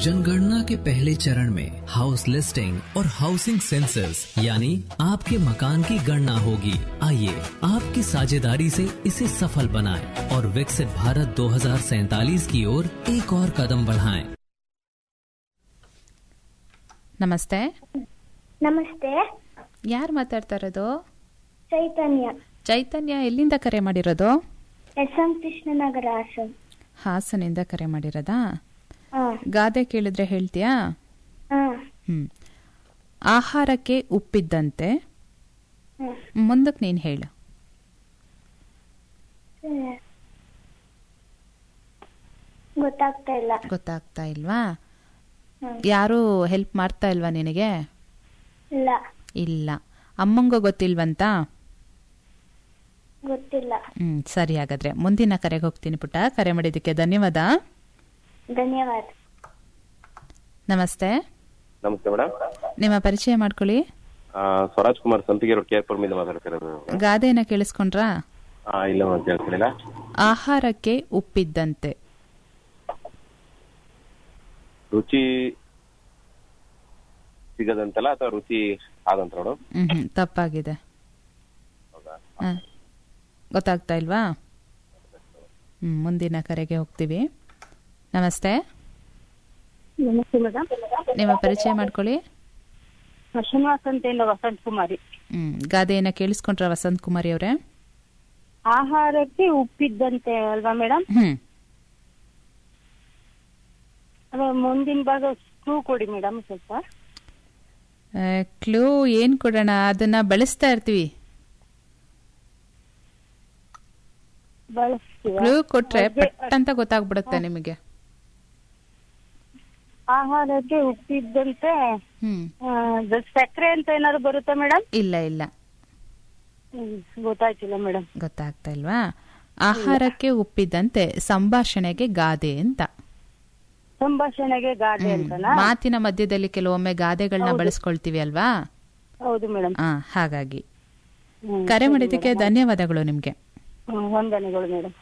जनगणना के पहले चरण में हाउस लिस्टिंग और हाउसिंग सेंसस यानी आपके मकान की गणना होगी आइए आपकी साझेदारी से इसे सफल बनाएं और विकसित भारत 2047 की ओर एक और कदम बढ़ाएं। ನಮಸ್ತೆ ನಮಸ್ತೆ ಯಾರು ಮಾತಾಡ್ತಾ ಇರೋದು ಚೈತನ್ಯ ಚೈತನ್ಯ ಎಲ್ಲಿಂದ ಕರೆ ಮಾಡಿರೋದು ಎಸ್ ಎಂ ಕೃಷ್ಣನಗರ ಹಾಸನ್ ಹಾಸನಿಂದ ಕರೆ ಮಾಡಿರೋದಾ ಹಾ ಗಾದೆ ಕೇಳಿದ್ರೆ ಹೇಳ್ತೀಯಾ ಹಾ ಹ್ಮ್ ಆಹಾರಕ್ಕೆ ಉಪ್ಪಿದ್ದಂತೆ ಹ್ಮ್. ಮುಂದಕ್ಕೆ ನೀನು ಹೇಳು ಹ್ಮ್. ಗೊತ್ತಾಗ್ತಾ ಇಲ್ಲ ಗೊತ್ತಾಗ್ತಾ ಇಲ್ವಾ ಹ್ಮ್. ಯಾರೂ ಹೆಲ್ಪ್ ಮಾಡ್ತಾ ಇಲ್ವಾ ನಿನಗೆ ಇಲ್ಲ ಇಲ್ಲ ಅಮ್ಮಂಗೂ ಗೊತ್ತಿಲ್ವಂತ ಗೊತ್ತಿಲ್ಲ ಹ್ಮ್ ಸರಿ ಹಾಗಾದ್ರೆ ಮುಂದಿನ ಕರೆಗೆ ಹೋಗ್ತೀನಿ ಪುಟ್ಟ ಕರೆ ಮಾಡಿದ್ದಕ್ಕೆ ಧನ್ಯವಾದ ಧನ್ಯವಾದ ನಮಸ್ತೆ ನಮಸ್ತೆ ಮೇಡಮ್ ನಿಮ್ಮ ಪರಿಚಯ ಮಾಡ್ಕೊಳ್ಳಿ ಸ್ವರಾಜ್ ಕುಮಾರ್ ಸಂಪಿಗೆ ರೋಡ್ ಕೇರ್ಪುರಮಿಂದ ಮಾತಾಡ್ತಿರೋದು ಗಾದೆನ ಕೇಳಿಸ್ಕೊಂಡ್ರಾ ಆ, ಇಲ್ಲ ಮೇಡಮ್ ಕೇಳಿಸ್ಲಿಲ್ಲ ಆಹಾರಕ್ಕೆ ಉಪ್ಪಿದ್ದಂತೆ ರುಚಿ ಸಿಗದಂತಲ್ಲ ಅಥವಾ ರುಚಿ ಆದಂತ ಮೇಡಮ್ ಹ್ಮ್ ಹ್ಮ್ ತಪ್ಪಾಗಿದೆ ಹ. ಗೊತ್ತಾಗ್ತಾ ಇಲ್ವಾ ಹ್ಮ್ ಮುಂದಿನ ಕರೆಗೆ ಹೋಗ್ತೀವಿ ನಮಸ್ತೆ ನಮಸ್ತೆ ಮೇಡಮ್ ನಿಮ್ಮ ಪರಿಚಯ ಮಾಡ್ಕೊಳ್ಳಿ ಶ್ರೀನಿವಾಸ್ ಅಂತ ವಸಂತ್ ಕುಮಾರಿ ಹ್ಮ್ ಗಾದೆಯನ್ನ ಕೇಳಿಸ್ಕೊಂಡ್ರ ವಸಂತ್ ಕುಮಾರಿ ಅವರೇ ಆಹಾರಕ್ಕೆ ಉಪ್ಪಿದ್ದಂತೆ ಅಲ್ವಾ ಮೇಡಮ್ ಹ್ಮ್ ಅದೇ ಮುಂದಿನ ಭಾಗ ಕ್ಲೂ ಕೊಡಿ ಮೇಡಮ್ ಸ್ವಲ್ಪ ಕ್ಲೂ ಏನ್ ಕೊಡೋಣ ಅದನ್ನ ಬಳಸ್ತಾ ಇರ್ತೀವಿ ಬಳಸ್ತೀವ ಕ್ಲೂ ಕೊಟ್ರೆ ಅದೇ- ಪಟ್ ಅಂತ ಗೊತ್ತಾಗ್ಬಿಡುತ್ತೆ ನಿಮಗೆ ಆಹಾರಕ್ಕೆ ಉಪ್ಪಿದ್ದಂತೆ ಹ್ಮ್ ಆ, ಅದು ಸಕ್ಕರೆ ಅಂತ ಏನಾದ್ರು ಬರುತ್ತಾ ಮೇಡಮ್ ಇಲ್ಲ ಇಲ್ಲ ಗೊತ್ತಾಯ್ತಿಲ್ಲ ಮೇಡಮ್ ಗೊತ್ತಾಗ್ತಾ ಇಲ್ವಾ ಆಹಾರಕ್ಕೆ ಉಪ್ಪಿದ್ದಂತೆ ಸಂಭಾಷಣೆಗೆ ಗಾದೆ ಅಂತ ಸಂಭಾಷಣೆಗೆ ಗಾದೆ ಹ್ಮ್. ಅಂತನಾ ಮಾತಿನ ಮಧ್ಯದಲ್ಲಿ ಕೆಲವೊಮ್ಮೆ ಗಾದೆಗಳನ್ನ ಬಳಸ್ಕೊಳ್ತೀವಿ ಅಲ್ವಾ ಹೌದು ಮೇಡಮ್ ಆ ಹಾಗಾಗಿ ಹ್ಮ್, ಕರೆ ಸರಿ ಮಾಡಿದ್ದಕ್ಕೆ ಮೇಡಮ್. ಧನ್ಯವಾದಗಳು ನಿಮ್ಗೆ ಹ್ಮ್, ವಂದನೆಗಳು ಮೇಡಮ್